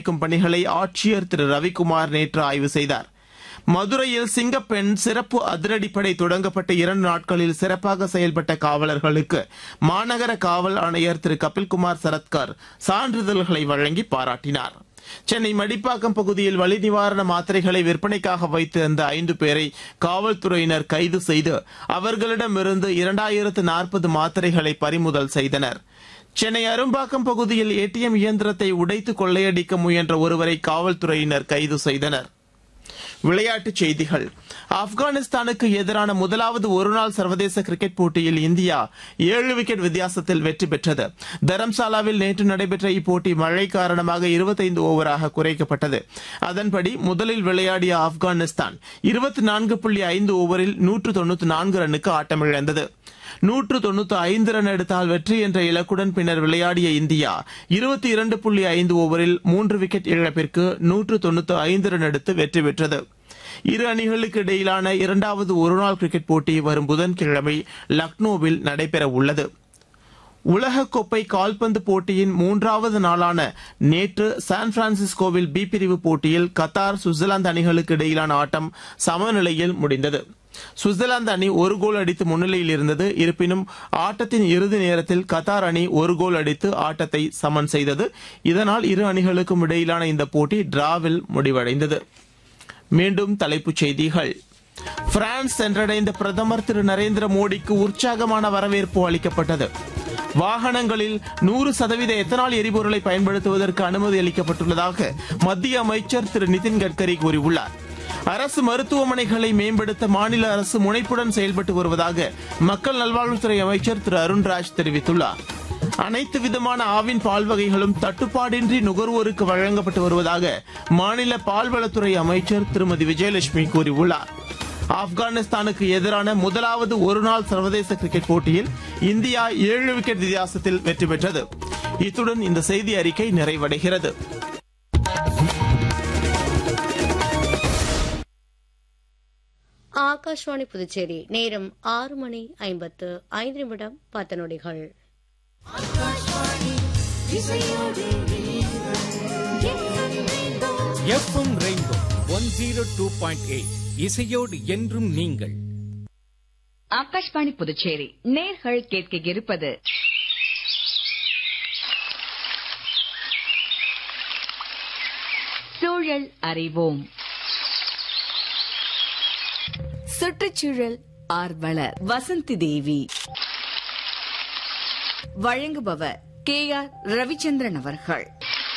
கண்காணிக்கும் பணிகளை ஆட்சியர் திரு ரவிக்குமார் நேற்று ஆய்வு செய்தார் மதுரையில் சிங்கப்பெண் சிறப்பு அதிரடிப்படை தொடங்கப்பட்ட இரண்டு நாட்களில் சிறப்பாக செயல்பட்ட காவலர்களுக்கு மாநகர காவல் ஆணையர் திரு கபில்குமார் சரத்கர் சான்றிதழ்களை வழங்கி பாராட்டினார் சென்னை மடிப்பாக்கம் பகுதியில் வலி நிவாரண மாத்திரைகளை விற்பனைக்காக வைத்திருந்த ஐந்து பேரை காவல்துறையினர் கைது செய்து அவர்களிடமிருந்து இரண்டாயிரத்து நாற்பது மாத்திரைகளை பறிமுதல் செய்தனர் சென்னை அரும்பாக்கம் பகுதியில் ஏடிஎம் இயந்திரத்தை உடைத்து கொள்ளையடிக்க முயன்ற ஒருவரை காவல்துறையினர் கைது செய்தனர் விளையாட்டுச் செய்திகள் ஆப்கானிஸ்தானுக்கு எதிரான முதலாவது ஒருநாள் சர்வதேச கிரிக்கெட் போட்டியில் இந்தியா ஏழு விக்கெட் வித்தியாசத்தில் வெற்றி பெற்றது தரம்சாலாவில் நேற்று நடைபெற்ற இப்போட்டி மழை காரணமாக இருபத்தைந்து ஓவராக குறைக்கப்பட்டது அதன்படி முதலில் விளையாடிய ஆப்கானிஸ்தான் இருபத்தி நான்கு புள்ளி ஐந்து ஓவரில் நூற்று தொண்ணூற்று நான்கு ரன்னுக்கு ஆட்டமிழந்தது நூற்று தொண்ணூற்று ஐந்து ரன் எடுத்தால் வெற்றி என்ற இலக்குடன் பின்னர் விளையாடிய இந்தியா இருபத்தி இரண்டு புள்ளி ஐந்து ஓவரில் மூன்று விக்கெட் இழப்பிற்கு நூற்று தொண்ணூற்று ஐந்து ரன் எடுத்து வெற்றி பெற்றது இரு அணிகளுக்கு இடையிலான இரண்டாவது ஒருநாள் கிரிக்கெட் போட்டி வரும் புதன்கிழமை லக்னோவில் நடைபெற உள்ளது உலகக்கோப்பை கால்பந்து போட்டியின் மூன்றாவது நாளான நேற்று சான் பிரான்சிஸ்கோவில் பி பிரிவு போட்டியில் கத்தார் சுவிட்சர்லாந்து அணிகளுக்கு இடையிலான ஆட்டம் சமநிலையில் முடிந்தது சுவிட்சர்லாந்து அணி ஒரு கோல் அடித்து முன்னிலையில் இருந்தது இருப்பினும் ஆட்டத்தின் இறுதி நேரத்தில் கத்தார் அணி ஒரு கோல் அடித்து ஆட்டத்தை சமன் செய்தது இதனால் இரு அணிகளுக்கும் இடையிலான இந்த போட்டி டிராவில் முடிவடைந்தது மீண்டும் தலைப்புச் செய்திகள் பிரான்ஸ் சென்றடைந்த பிரதமர் திரு நரேந்திர மோடிக்கு உற்சாகமான வரவேற்பு அளிக்கப்பட்டது வாகனங்களில் நூறு சதவீத எத்தனால் எரிபொருளை பயன்படுத்துவதற்கு அனுமதி அளிக்கப்பட்டுள்ளதாக மத்திய அமைச்சர் திரு நிதின் கட்கரி கூறியுள்ளார் அரசு மருத்துவமனைகளை மேம்படுத்த மாநில அரசு முனைப்புடன் செயல்பட்டு வருவதாக மக்கள் நல்வாழ்வுத்துறை அமைச்சர் திரு அருண்ராஜ் தெரிவித்துள்ளார் அனைத்து விதமான ஆவின் பால் வகைகளும் தட்டுப்பாடின்றி நுகர்வோருக்கு வழங்கப்பட்டு வருவதாக மாநில பால்வளத்துறை அமைச்சர் திருமதி விஜயலட்சுமி கூறியுள்ளார் ஆப்கானிஸ்தானுக்கு எதிரான முதலாவது ஒருநாள் சர்வதேச கிரிக்கெட் போட்டியில் இந்தியா ஏழு விக்கெட் வித்தியாசத்தில் வெற்றி பெற்றது இத்துடன் இந்த செய்தி அறிக்கை நிறைவடைகிறது ஆகாஷ்வாணி புதுச்சேரி நேரம் ஆறு மணி ஐம்பத்து ஐந்து நிமிடம் பத்து நொடிகள் FM rainbow one zero two point eight இசையோடு என்றும் நீங்கள் ஆகாஷ்வாணி புதுச்சேரி நேர்கள் கேட்க இருப்பது சூழல் அறிவோம் சுற்றுச்சூழல் ஆர்வலர் வசந்தி தேவி வழங்குபவர் கே ஆர் ரவிச்சந்திரன் அவர்கள்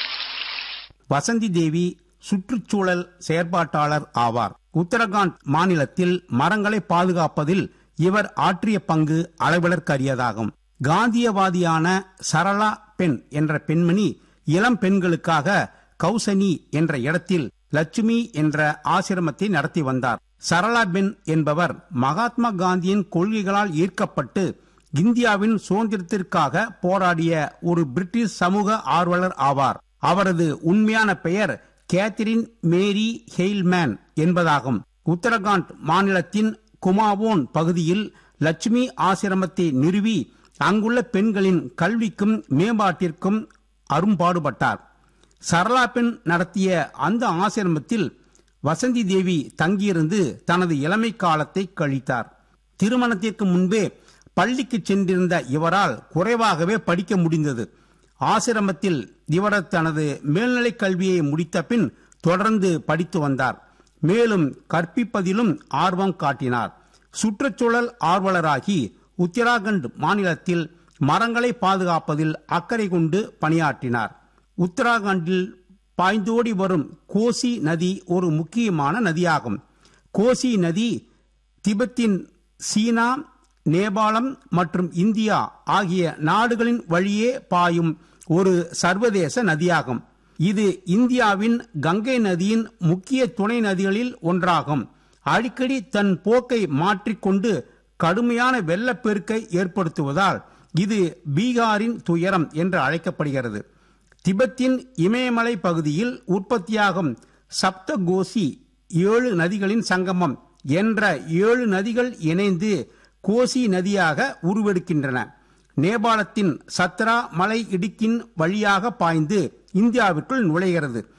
வசந்தி தேவி சுற்றுச்சூழல் செயற்பாட்டாளர் ஆவார் உத்தரகாண்ட் மாநிலத்தில் மரங்களை பாதுகாப்பதில் இவர் ஆற்றிய பங்கு அளவிடற்கரியதாகும் காந்தியவாதியான சரளா பெண் என்ற பெண்மணி இளம் பெண்களுக்காக கௌசனி என்ற இடத்தில் லட்சுமி என்ற ஆசிரமத்தை நடத்தி வந்தார் சரளா பென் என்பவர் மகாத்மா காந்தியின் கொள்கைகளால் ஈர்க்கப்பட்டு இந்தியாவின் சுதந்திரத்திற்காக போராடிய ஒரு பிரிட்டிஷ் சமூக ஆர்வலர் ஆவார் அவரது உண்மையான பெயர் கேத்தரின் மேரி ஹெயில்மேன் என்பதாகும் உத்தரகாண்ட் மாநிலத்தின் குமாவோன் பகுதியில் லட்சுமி ஆசிரமத்தை நிறுவி அங்குள்ள பெண்களின் கல்விக்கும் மேம்பாட்டிற்கும் அரும்பாடுபட்டார் சரளா பெண் நடத்திய அந்த ஆசிரமத்தில் வசந்தி தேவி தங்கியிருந்து தனது இளமை காலத்தை கழித்தார் திருமணத்திற்கு முன்பே பள்ளிக்கு சென்றிருந்த இவரால் குறைவாகவே படிக்க முடிந்தது ஆசிரமத்தில் இவர் தனது மேல்நிலைக் கல்வியை முடித்த பின் தொடர்ந்து படித்து வந்தார் மேலும் கற்பிப்பதிலும் ஆர்வம் காட்டினார் சுற்றுச்சூழல் ஆர்வலராகி உத்தராகண்ட் மாநிலத்தில் மரங்களை பாதுகாப்பதில் அக்கறை கொண்டு பணியாற்றினார் உத்தராகண்டில் பாய்ந்தோடி வரும் கோசி நதி ஒரு முக்கியமான நதியாகும் கோசி நதி திபெத்தின் சீனா நேபாளம் மற்றும் இந்தியா ஆகிய நாடுகளின் வழியே பாயும் ஒரு சர்வதேச நதியாகும் இது இந்தியாவின் கங்கை நதியின் முக்கிய துணை நதிகளில் ஒன்றாகும் அடிக்கடி தன் போக்கை மாற்றிக்கொண்டு கடுமையான வெள்ளப்பெருக்கை ஏற்படுத்துவதால் இது பீகாரின் துயரம் என்று அழைக்கப்படுகிறது திபெத்தின் இமயமலை பகுதியில் உற்பத்தியாகும் சப்தகோசி ஏழு நதிகளின் சங்கமம் என்ற ஏழு நதிகள் இணைந்து கோசி நதியாக உருவெடுக்கின்றன நேபாளத்தின் சத்ரா மலை இடுக்கின் வழியாக பாய்ந்து இந்தியாவிற்குள் நுழைகிறது